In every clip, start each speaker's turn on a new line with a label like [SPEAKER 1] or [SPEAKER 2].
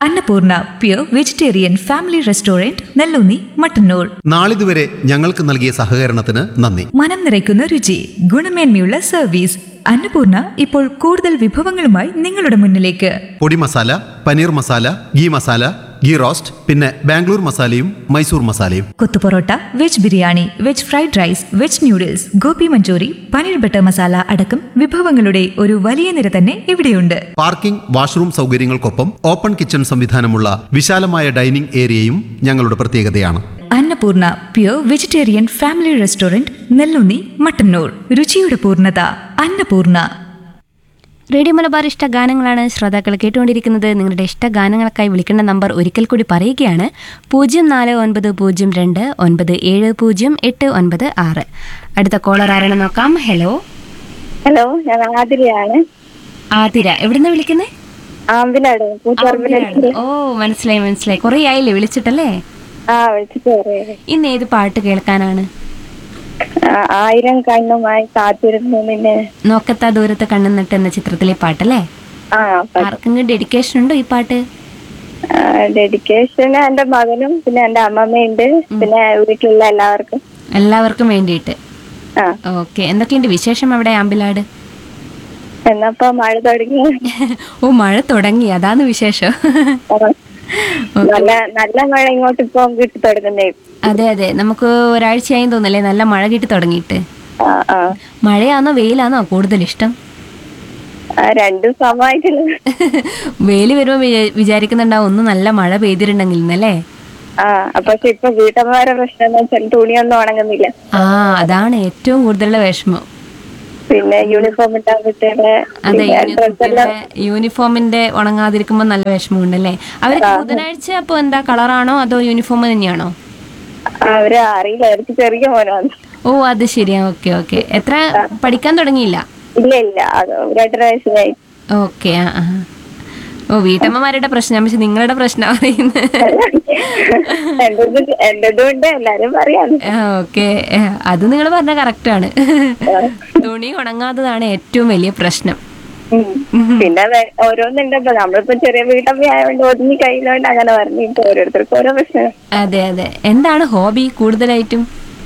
[SPEAKER 1] Annapurna pure vegetarian family restaurant Nellunni Mattannur
[SPEAKER 2] നാളിതുവരെ ഞങ്ങൾക്ക് നൽകിയ സഹകരണത്തിന് നന്ദി
[SPEAKER 1] മനം നിറയ്ക്കുന്ന രുചി ഗുണമേന്മയുള്ള സർവീസ് അന്നപൂർണ ഇപ്പോൾ കൂടുതൽ വിഭവങ്ങളുമായി നിങ്ങളുടെ മുന്നിലേക്ക്
[SPEAKER 2] പൊടി മസാല പനീർ മസാല ഗീ മസാല ഗീ റോസ്റ്റ് പിന്നെ ബാംഗ്ലൂർ മസാലയും മൈസൂർ മസാലയും
[SPEAKER 1] kothu parotta veg biryani veg fried rice veg noodles gobi manchurian paneer butter masala അടക്കം വിഭവങ്ങളുടെ ഒരു വലിയ നിര തന്നെ ഇവിടെയുണ്ട്
[SPEAKER 2] പാർക്കിംഗ് വാഷ്റൂം സൗകര്യങ്ങൾക്കൊപ്പം ഓപ്പൺ കിച്ചൺ സംവിധാനമുള്ള വിശാലമായ ഡൈനിംഗ് ഏരിയയും ഞങ്ങളുടെ പ്രത്യേകതയാണ്
[SPEAKER 1] Annapoorna pure vegetarian family restaurant Nellunni Mattannur രുചിയുടെ പൂർണ്ണത അന്നപൂർണ
[SPEAKER 3] റേഡിയോ മലബാർ ഇഷ്ട ഗാനങ്ങളാണ് ശ്രോതാക്കൾ കേട്ടുകൊണ്ടിരിക്കുന്നത് നിങ്ങളുടെ ഇഷ്ട ഗാനങ്ങൾക്കായി വിളിക്കേണ്ട നമ്പർ ഒരിക്കൽ കൂടി പറയുകയാണ് പൂജ്യം നാല് ഒൻപത് പൂജ്യം രണ്ട് ഒൻപത് ഏഴ് പൂജ്യം എട്ട് ഒൻപത് ആറ് അടുത്ത കോളർ ആരാണ് നോക്കാം ഹലോ
[SPEAKER 4] ഹലോ ഞാൻ ആതിരയാണ്
[SPEAKER 3] ആതിര എവിടുന്ന് വിളിക്കുന്നേ
[SPEAKER 4] ആമ്പിലാട് കൂത്തുപറമ്പിലാണ്
[SPEAKER 3] ഓ മനസ്സിലായി മനസ്സിലായി കുറേ ആയില്ലേ വിളിച്ചിട്ടല്ലേ
[SPEAKER 4] ആ വിളിച്ചിട്ട് പറയാ
[SPEAKER 3] ഇന്ന് ഏത് പാട്ട് കേൾക്കാനാണ്
[SPEAKER 4] ആയിരം കണ്ണുമായി കാത്തിരുന്നു നിന്നെ
[SPEAKER 3] നോക്കത്താ ദൂരത്ത് കണ്ണുന്നിട്ട് എന്ന ചിത്രത്തിലെ പാട്ടല്ലേ
[SPEAKER 4] ആ
[SPEAKER 3] ആർക്കെങ്കിലും ഡെഡിക്കേഷൻ ഉണ്ടോ ഈ പാട്ട്
[SPEAKER 4] ഡെഡിക്കേഷൻ എന്റെ മകനും പിന്നെ എന്റെ അമ്മമ്മയുണ്ട് പിന്നെ വീട്ടിലുള്ള എല്ലാവർക്കും
[SPEAKER 3] എല്ലാവർക്കും വേണ്ടിയിട്ട്
[SPEAKER 4] ആ
[SPEAKER 3] ഓക്കെ എന്തൊക്കെയുണ്ട് വിശേഷം അവിടെ ആമ്പിലാട്
[SPEAKER 4] എന്നപ്പോ മഴ തുടങ്ങി
[SPEAKER 3] ഓ മഴ തുടങ്ങി അതാണ് വിശേഷം
[SPEAKER 4] നല്ല നല്ല മഴ ഇങ്ങോട്ട് ഇപ്പൊ കിട്ടി തുടങ്ങുന്നേ
[SPEAKER 3] അതെ അതെ നമുക്ക് ഒരാഴ്ചയായി തോന്നല്ലേ നല്ല മഴ കിട്ടി തുടങ്ങിയിട്ട്
[SPEAKER 4] ആ ആ
[SPEAKER 3] മഴയാണോ വെയിലാണോ കൂടുതൽ ഇഷ്ടം
[SPEAKER 4] ആ, രണ്ടും സമമായിട്ടുള്ള
[SPEAKER 3] വെയിൽ വരുമ്പോൾ വിചാ- വിചാരിക്കുന്നുണ്ടാവും ഒന്ന് നല്ല മഴ പെയ്തിട്ടുണ്ടെങ്കിൽ എന്നല്ലേ
[SPEAKER 4] ആ പക്ഷെ ഇപ്പൊ വീട്ടമ്മമാരെ പ്രശ്നം എന്ന് വെച്ചാൽ തുണിയൊന്നും ഉണങ്ങുന്നില്ല
[SPEAKER 3] ആ അതാണ് ഏറ്റവും കൂടുതലുള്ള വിഷമം
[SPEAKER 4] പിന്നെ യൂണിഫോം ഇട്ടാൻ കുട്ടികളെ
[SPEAKER 3] അതെ
[SPEAKER 4] പിന്നെ
[SPEAKER 3] യൂണി-
[SPEAKER 4] ഡ്രസ്സെല്ലാം
[SPEAKER 3] കുട്ടികളുടെ യൂണിഫോമിന്റെ ഉണങ്ങാതിരിക്കുമ്പോൾ നല്ല വിഷമമുണ്ടല്ലേ അവർക്ക് ബുധനാഴ്ച അപ്പോൾ എന്താ കളറാണോ അതോ യൂണിഫോം തന്നെയാണോ
[SPEAKER 4] അവര് അറിയില്ല അവർക്ക് ചെറിയ മോനാണ്
[SPEAKER 3] ഓ അത് ശരിയാ ഓക്കെ ഓക്കെ എത്ര പഠിക്കാൻ തുടങ്ങിയില്ല
[SPEAKER 4] ഇല്ല ഇല്ല അത് രണ്ടര വയസ്സിലായി
[SPEAKER 3] ഓക്കെ ആ ആ. ഓ വീട്ടമ്മമാരുടെ പ്രശ്നം പക്ഷെ നിങ്ങളുടെ പ്രശ്നം പറയുന്നത്
[SPEAKER 4] എന്റേത് എന്റേതും ഉണ്ട് എല്ലാരും പറയാം
[SPEAKER 3] ഓക്കെ അത് നിങ്ങൾ പറഞ്ഞ കറക്റ്റാണ് തുണി ഉണങ്ങാത്തതാണ് ഏറ്റവും വലിയ പ്രശ്നം
[SPEAKER 4] ഉം. പിന്നെ വേ- ഓരോന്നുണ്ടല്ലോ നമ്മളിപ്പോ ചെറിയ വീട്ടമ്മ ആയതുകൊണ്ട് ഒതുങ്ങി കയ്യിലോണ്ട് അങ്ങനെ പറഞ്ഞിട്ട് ഓരോരുത്തർക്കും ഓരോ പ്രശ്നം
[SPEAKER 3] അതെ അതെ എന്താണ് ഹോബി കൂടുതലായിട്ടും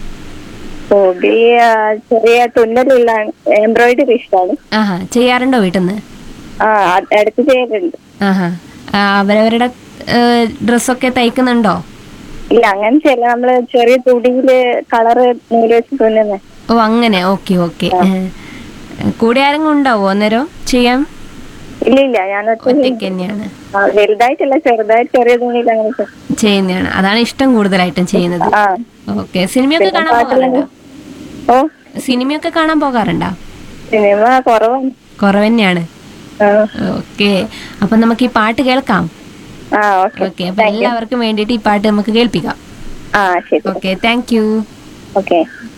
[SPEAKER 4] ഹോബി ആ, ചെറിയ തുന്നലുള്ള എംബ്രോയിഡറി ഇഷ്ടമാണ്
[SPEAKER 3] ആഹാ ചെയ്യാറുണ്ടോ വീട്ടിൽ നിന്ന്
[SPEAKER 4] ആ അത് ഇടയ്ക്ക് ചെയ്യലുണ്ട്
[SPEAKER 3] ആഹാ ആ, അവരവരുടെ ഡ്രസ്സൊക്കെ തയ്ക്കുന്നുണ്ടോ
[SPEAKER 4] ഇല്ല അങ്ങനെ ചെയ്യല്ല നമ്മള് ചെറിയ തുടിയില് കളറ് നൂല് വെച്ച് തുന്നുന്നേ
[SPEAKER 3] ഓ അങ്ങനെ ഓക്കെ ഓക്കെ കൂടെ ആരെങ്കിലും ഉണ്ടാവോ അന്നേരം ചെയ്യാൻ
[SPEAKER 4] ഇല്ല ഇല്ല ഞാൻ ഒറ്റ
[SPEAKER 3] ഒറ്റയ്ക്ക് തന്നെയാണ്
[SPEAKER 4] ആ, വലുതായിട്ടല്ല ചെറുതായിട്ട് ചെറിയ തുണിയിൽ അങ്ങനെ ചെയ്യും.
[SPEAKER 3] ചെയ്യുന്നതാണ് അതാണ് ഇഷ്ടം കൂടുതലായിട്ടും ചെയ്യുന്നത്
[SPEAKER 4] ആ
[SPEAKER 3] ഓക്കെ സിനിമയൊക്കെ കാണാൻ പോകാറുണ്ടോ
[SPEAKER 4] ഓ
[SPEAKER 3] സിനിമയൊക്കെ കാണാൻ പോകാറുണ്ടോ
[SPEAKER 4] സിനിമ കുറവാണ്
[SPEAKER 3] കുറവ് തന്നെയാണ്
[SPEAKER 4] ആ
[SPEAKER 3] ഓക്കെ അപ്പൊ നമുക്ക് ഈ പാട്ട് കേൾക്കാം
[SPEAKER 4] ആ ഓക്കെ
[SPEAKER 3] ഓക്കെ അപ്പൊ എല്ലാവർക്കും വേണ്ടിയിട്ട് ഈ പാട്ട് നമുക്ക് കേൾപ്പിക്കാം
[SPEAKER 4] ആ ശരി
[SPEAKER 3] ഓക്കെ താങ്ക് യു
[SPEAKER 4] ഓക്കെ